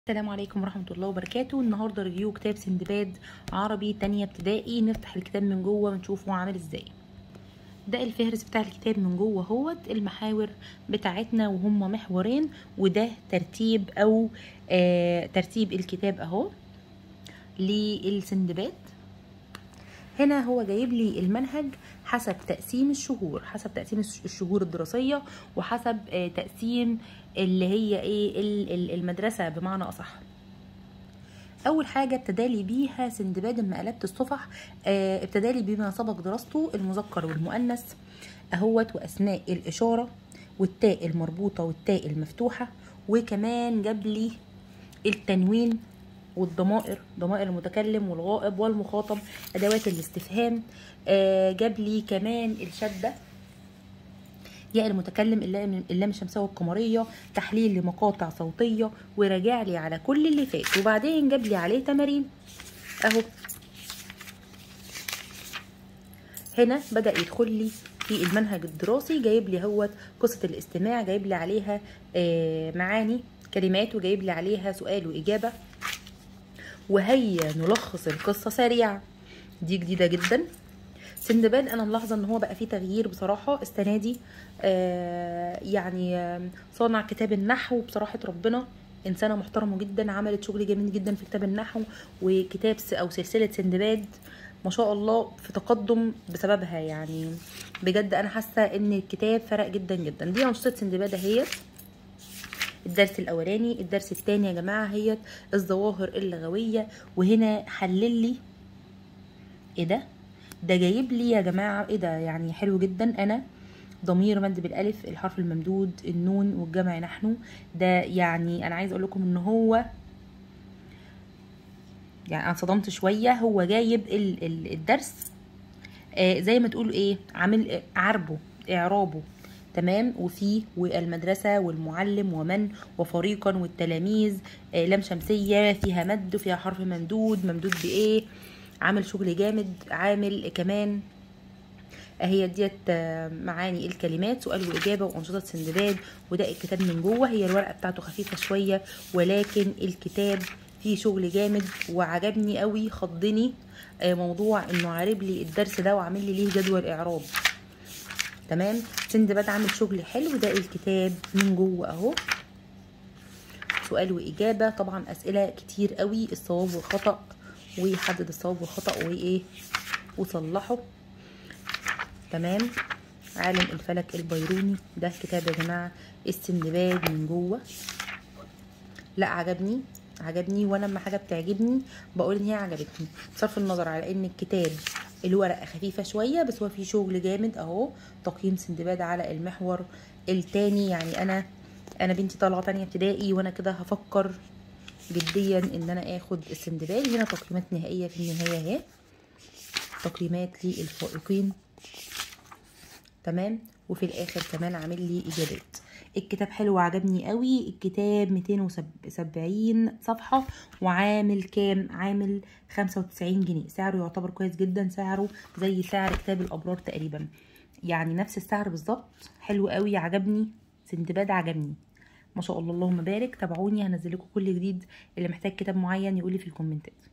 السلام عليكم ورحمة الله وبركاته النهاردة ريفيو كتاب سندباد عربي تانية ابتدائي نفتح الكتاب من جوه ونشوفه عامل ازاي ده الفهرس بتاع الكتاب من جوه هوت المحاور بتاعتنا وهم محورين وده ترتيب او آه ترتيب الكتاب اهو للسندباد هنا هو جايب لي المنهج حسب تقسيم الشهور حسب تقسيم الشهور الدراسية وحسب آه تقسيم اللي هي ايه المدرسة بمعنى اصح اول حاجه ابتدالي بيها سندباد لما قلبت الصفح اه ابتدالي بما سبق دراسته المذكر والمؤنث اهوت واسماء الاشاره والتاء المربوطه والتاء المفتوحه وكمان جاب لي التنوين والضمائر ضمائر المتكلم والغائب والمخاطب ادوات الاستفهام آه جاب لي كمان الشده ياء المتكلم اللام الشمسيه والقمريه تحليل لمقاطع صوتيه وراجع لي على كل اللي فات وبعدين جاب لي عليه تمارين اهو هنا بدا يدخل لي في المنهج الدراسي جايب لي هوت قصه الاستماع جايب لي عليها آه معاني كلمات وجايب لي عليها سؤال واجابه وهيا نلخص القصه سريعا دي جديده جدا سندباد انا ملاحظه ان هو بقى فيه تغيير بصراحه السنه دي آه يعني آه صانع كتاب النحو بصراحه ربنا انسانه محترمه جدا عملت شغل جميل جدا في كتاب النحو وكتاب او سلسله سندباد ما شاء الله في تقدم بسببها يعني بجد انا حاسه ان الكتاب فرق جدا جدا دي انشطه سندباد اهيت الدرس الاولاني الدرس الثاني يا جماعه هي الظواهر اللغويه وهنا حلل لي ايه ده ده جايب لي يا جماعه ايه ده يعني حلو جدا انا ضمير مد بالالف الحرف الممدود النون والجمع نحن ده يعني انا عايز اقول لكم ان هو يعني انا صدمت شويه هو جايب ال ال الدرس آه زي ما تقول ايه عامل عربه اعرابه تمام وفي والمدرسة والمعلم ومن وفريقا والتلاميذ آه لام شمسية فيها مد وفيها حرف ممدود ممدود بإيه عامل شغل جامد عامل كمان اهي ديت معاني الكلمات سؤال واجابه وانشطه سندباد وده الكتاب من جوه هي الورقه بتاعته خفيفه شويه ولكن الكتاب فيه شغل جامد وعجبني قوي خضني موضوع انه عارب لي الدرس ده وعامل لي ليه جدول اعراب تمام سندباد عامل شغل حلو ده الكتاب من جوه اهو سؤال واجابه طبعا اسئله كتير قوي الصواب والخطا ويحدد الصواب والخطا وايه وصلحه تمام عالم الفلك البيروني ده كتاب يا جماعه السندباد من جوه لا عجبني عجبني وانا لما حاجه بتعجبني بقول ان هي عجبتني بصرف النظر على ان الكتاب الورقه خفيفه شويه بس هو فيه شغل جامد اهو تقييم سندباد على المحور التاني يعني انا انا بنتي طالعه تانية ابتدائي وانا كده هفكر جديا ان انا اخد السندباد هنا تقييمات نهائيه في النهايه اهي تقييمات للفائقين تمام وفي الاخر كمان عامل لي اجابات الكتاب حلو وعجبني قوي الكتاب 270 صفحه وعامل كام عامل 95 جنيه سعره يعتبر كويس جدا سعره زي سعر كتاب الابرار تقريبا يعني نفس السعر بالظبط حلو قوي عجبني سندباد عجبني ما شاء الله اللهم بارك تابعوني هنزل لكم كل جديد اللي محتاج كتاب معين يقولي في الكومنتات